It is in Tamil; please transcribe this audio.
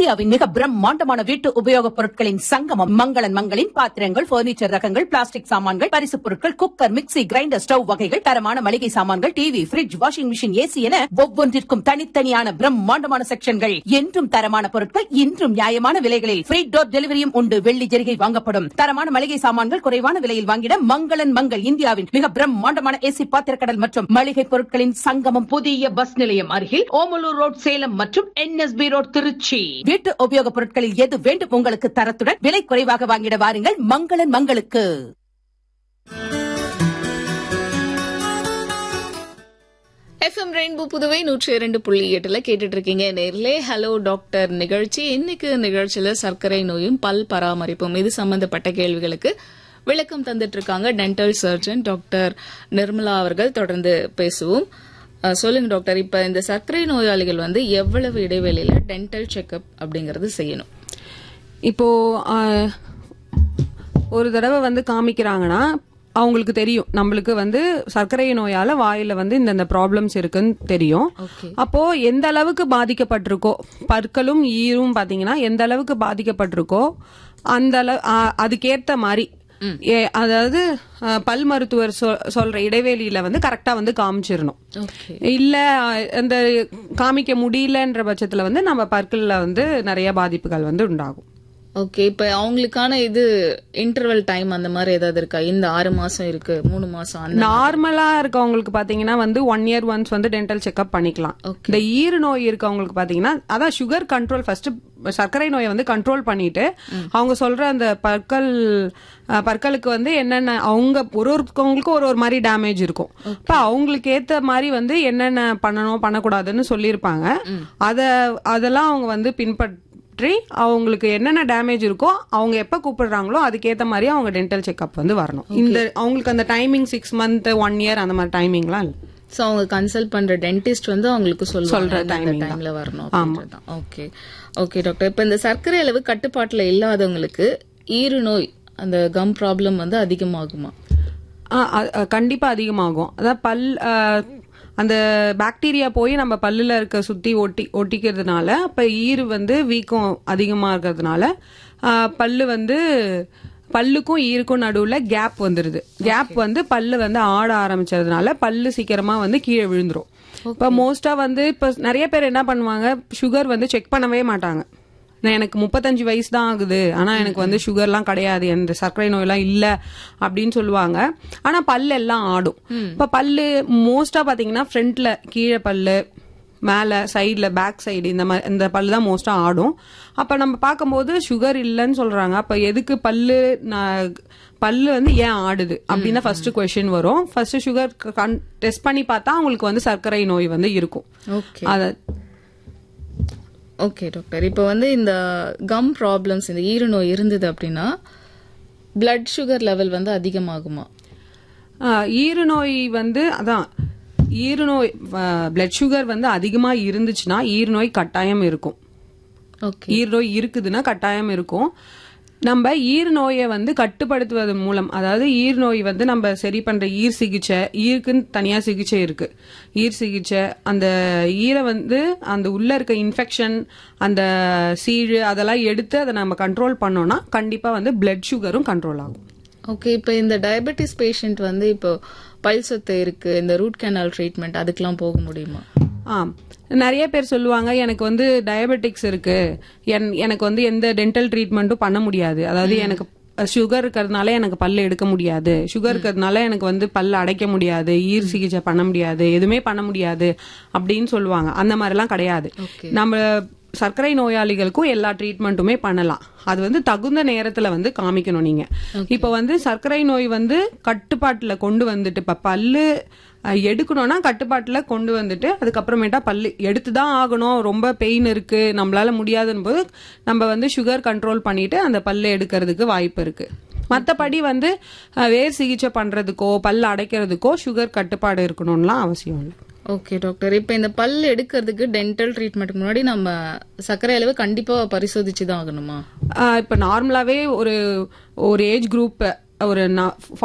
இந்தியாவின் மிக பிரம்மாண்டமான வீட்டு உபயோகப் பொருட்களின் சங்கமம் மங்களன் மங்களின் பாத்திரங்கள் பர்னிச்சர் ரகங்கள் பிளாஸ்டிக் சாமான்கள் பரிசுப் பொருட்கள் குக்கர் மிக்ஸி கிரைண்டர் ஸ்டவ் வகைகள் தரமான மளிகை சாமான்கள் TV fridge washing machine AC என ஒவ்வொன்றிற்கும் தனித்தனியான பிரம்மாண்டமான செக்ஷன்கள் என்றும் தரமான பொருட்கள் இன்றும் நியாயமான விலைகளில் ஃப்ரீ டோர் டெலிவரியும் உண்டு வெள்ளி ஜெரிகை வாங்கப்படும் தரமான மளிகை சாமான்கள் குறைவான விலையில் வாங்கிட மங்களன் மங்கள் இந்தியாவின் மிக பிரம்மாண்டமான ஏசி பாத்திரக்கடல் மற்றும் மளிகை பொருட்களின் சங்கமம் புதிய பஸ் நிலையம் அருகில் ஓமலூர் ரோட் சேலம் மற்றும் என்எஸ்பி ரோட் திருச்சி வீட்டு உபயோகப் பொருட்களில் எது வேண்டும் உங்களுக்கு தரத்துடன் விலை குறைவாக வாங்கிட வாருங்கள் மங்களன் மங்களுக்கு எஃப்எம் ரெயின்போ புதுவை நூற்றி இரண்டு புள்ளி எட்டுல கேட்டுட்டு இருக்கீங்க நேர்லே ஹலோ டாக்டர் நிகழ்ச்சி இன்னைக்கு நிகழ்ச்சியில சர்க்கரை நோயும் பல் பராமரிப்பும் இது சம்பந்தப்பட்ட கேள்விகளுக்கு விளக்கம் தந்துட்டு இருக்காங்க டென்டல் சர்ஜன் டாக்டர் நிர்மலா அவர்கள் தொடர்ந்து பேசுவோம் அஹ், சொல்லுங்க டாக்டர் இப்ப இந்த சர்க்கரை நோயாளிகள் வந்து எவ்வளவு இடைவெளியில டென்டல் செக்அப் அப்படிங்கறது செய்யணும் இப்போ ஆஹ், ஒரு தடவை வந்து காமிக்கிறாங்கன்னா அவங்களுக்கு தெரியும் நம்மளுக்கு வந்து சர்க்கரை நோயால வாயில வந்து இந்தந்த ப்ராப்ளம்ஸ் இருக்குன்னு தெரியும் ஓகே அப்போ எந்த அளவுக்கு பாதிக்கப்பட்டிருக்கோ பற்களும் ஈரும் பாத்தீங்கன்னா எந்த அளவுக்கு பாதிக்கப்பட்டிருக்கோ அந்த அளவு ஆ- அதுக்கேத்த மாதிரி ஏ- அதாவது ஆ, பல் மருத்துவர் சொல்- சொல்ற இடைவெளியில வந்து கரெக்டா வந்து காமிச்சிடணும் ஓகே இல்ல அஹ், அந்த காமிக்க முடியலன்ற பட்சத்துல வந்து நம்ம பற்கள்ல வந்து நிறைய பாதிப்புகள் வந்து உண்டாகும் ஓகே இப்ப அவங்களுக்கான இது இன்டர்வல் டைம் அந்த மாதிரி ஏதாவது இருக்கா இந்த ஆறு மாசம் இருக்கு மூணு மாசம் அந்த நார்மலா இருக்கவங்களுக்கு பாத்தீங்கன்னா வந்து ஒன் இயர் ஒன்ஸ் வந்து டென்டல் செக்அப் பண்ணிக்கலாம் Okay. இந்த ஈறு நோய் இருக்கவங்களுக்கு பாத்தீங்கன்னா அதான் சுகர் கண்ட்ரோல் ஃபர்ஸ்ட் சர்க்கரை நோயை வந்து கண்ட்ரோல் பண்ணிட்டு அவங்க சொல்ற அந்த பற்கள் அஹ், பற்களுக்கு வந்து என்னென்ன அவங்க ஒரு ஒருத்தவங்களுக்கும் ஒரு ஒரு மாதிரி டேமேஜ் இருக்கும் இப்ப அவங்களுக்கு ஏத்த மாதிரி வந்து என்னென்ன பண்ணணும் பண்ணக்கூடாதுன்னு சொல்லியிருப்பாங்க அத அதெல்லாம் அவங்க வந்து பின்பற்றி அவங்களுக்கு என்னென்ன டேமேஜ் இருக்கோ அவங்க எப்ப கூப்பிடுறாங்களோ அதுக்கேத்த மாதிரி அவங்க டென்டல் செக்அப் வந்து வரணும் இந்த அவங்களுக்கு அந்த timing six month one year அந்த மாதிரி டைமிங்லாம் இல்லை சோ அவங்க கன்சல்ட் பண்ற டென்டிஸ்ட் வந்து அவங்களுக்கு சொல்றாங்க சொல்ற இந்த timing தான். டைம்ல வரணும் அப்படின்றதுதான் ஓகே ஓகே டாக்டர் இப்ப இந்த சர்க்கரை அளவு கட்டுப்பாட்டுல இல்லாதவங்களுக்கு ஈறு நோய் அந்த கம் ப்ராப்ளம் வந்து அதிகமாகுமா ஆ, அ- அ, கண்டிப்பா அதிகமாகும் அதான் பல் ஆ, அந்த பாக்டீரியா போய் நம்ம பல்லுல இருக்க சுத்தி ஒட்டி ஒட்டிக்கிறதுனால அப்ப ஈறு வந்து வீக்கம் அதிகமா இருக்கிறதுனால ஆ, பல்லு வந்து பல்லுக்கும் ஈருக்கும் நடுவுல கேப் வந்துருது கேப் வந்து பல்லு வந்து ஆட ஆரம்பிச்சதுனால பல்லு சீக்கிரமா வந்து கீழே விழுந்துரும் இப்ப மோஸ்டா வந்து இப்ப நிறைய பேர் என்ன பண்ணுவாங்க சுகர் வந்து செக் பண்ணவே மாட்டாங்க நான் எனக்கு முப்பத்தஞ்சு வயசு தான் ஆகுது ஆனா எனக்கு வந்து சுகர்லாம் கிடையாது எந்த சர்க்கரை நோயெல்லாம் இல்ல அப்படின்னு சொல்லுவாங்க ஆனா பல்லு எல்லாம் ஆடும் இப்ப பல்லு மோஸ்டா பாத்தீங்கன்னா ஃப்ரண்ட்ல கீழே பல்லு மேல சைடுல பேக் சைடு இந்த மாதிரி இந்த பல்லு தான் மோஸ்டா ஆடும் அப்ப நம்ம பார்க்கும்போது சுகர் இல்லைன்னு சொல்றாங்க அப்ப எதுக்கு பல்லு நான் பல்லு வந்து ஏன் ஆடுது அப்படின்னு ஃபர்ஸ்ட் கொஸ்டின் வரும் ஃபர்ஸ்ட் சுகர் டெஸ்ட் பண்ணி பார்த்தா அவங்களுக்கு வந்து சர்க்கரை நோய் வந்து இருக்கும் ஓகே அத ஓகே டாக்டர் இப்போ வந்து இந்த கம் ப்ராப்ளம்ஸ் இந்த ஈறு நோய் இருந்தது அப்படின்னா பிளட் சுகர் லெவல் வந்து அதிகமாகுமா ஆஹ் ஈறு நோய் வந்து அதான் ஈறு நோய் பிளட் சுகர் வந்து அதிகமா இருந்துச்சுன்னா ஈறு நோய் கட்டாயம் இருக்கும் ஓகே ஈறு நோய் இருக்குதுன்னா கட்டாயம் இருக்கும் நம்ம ஈர் நோயை வந்து கட்டுப்படுத்துவது மூலம் அதாவது ஈர் நோய் வந்து நம்ம சரி பண்ற ஈர் சிகிச்சை ஈருக்குன்னு தனியா சிகிச்சை இருக்கு ஈர் சிகிச்சை அந்த ஈரை வந்து அந்த உள்ள இருக்க இன்ஃபெக்ஷன் அந்த சீழு அதெல்லாம் எடுத்து அதை நம்ம கண்ட்ரோல் பண்ணோம்னா கண்டிப்பா வந்து பிளட் சுகரும் கண்ட்ரோல் ஆகும் ஓகே இப்போ இந்த டயபெட்டிஸ் பேஷண்ட் வந்து இப்போ பல் சொத்தை இருக்கு இந்த ரூட் கேனால் ட்ரீட்மெண்ட் அதுக்கெல்லாம் போக முடியுமா ஆ நிறைய பேர் சொல்லுவாங்க எனக்கு வந்து டயபெட்டிக்ஸ் இருக்கு என்- எனக்கு வந்து எந்த டென்டல் ட்ரீட்மெண்ட்டும் பண்ண முடியாது அதாவது எனக்கு சுகர் இருக்கிறதுனால எனக்கு பல்லு எடுக்க முடியாது சுகர் இருக்கிறதுனால எனக்கு வந்து பல்லு அடைக்க முடியாது ஈர் சிகிச்சை பண்ண முடியாது எதுவுமே பண்ண முடியாது அப்படின்னு சொல்லுவாங்க அந்த மாதிரிலாம் கிடையாது நம்ம சர்க்கரை நோயாளிகளுக்கும் எல்லா ட்ரீட்மெண்ட்டுமே பண்ணலாம் அது வந்து தகுந்த நேரத்துல வந்து காமிக்கணும் நீங்க இப்ப வந்து சர்க்கரை நோய் வந்து கட்டுப்பாட்டுல கொண்டு வந்துட்டு இப்ப பல்லு அஹ், எடுக்கணும்னா கட்டுப்பாட்டுல கொண்டு வந்துட்டு அதுக்கப்புறமேட்டா பல்லு எடுத்து தான் ஆகணும் ரொம்ப பெயின் இருக்கு நம்மளால முடியாதுன்னு போது நம்ம வந்து சுகர் கண்ட்ரோல் பண்ணிட்டு அந்த பல்லு எடுக்கிறதுக்கு வாய்ப்பு இருக்கு மத்தபடி வந்து அஹ், வேர் சிகிச்சை பண்றதுக்கோ பல்லு அடைக்கிறதுக்கோ சுகர் கட்டுப்பாடு இருக்கணும்லாம் அவசியம் இல்லை ஓகே டாக்டர் இப்போ இந்த பல் எடுக்கிறதுக்கு டென்டல் ட்ரீட்மெண்ட்டுக்கு முன்னாடி நம்ம சர்க்கரை அளவு கண்டிப்பா பரிசோதிச்சு தான் ஆகணுமா ஆஹ் இப்ப நார்மலாவே ஒரு ஒரு ஏஜ் குரூப் ஒரு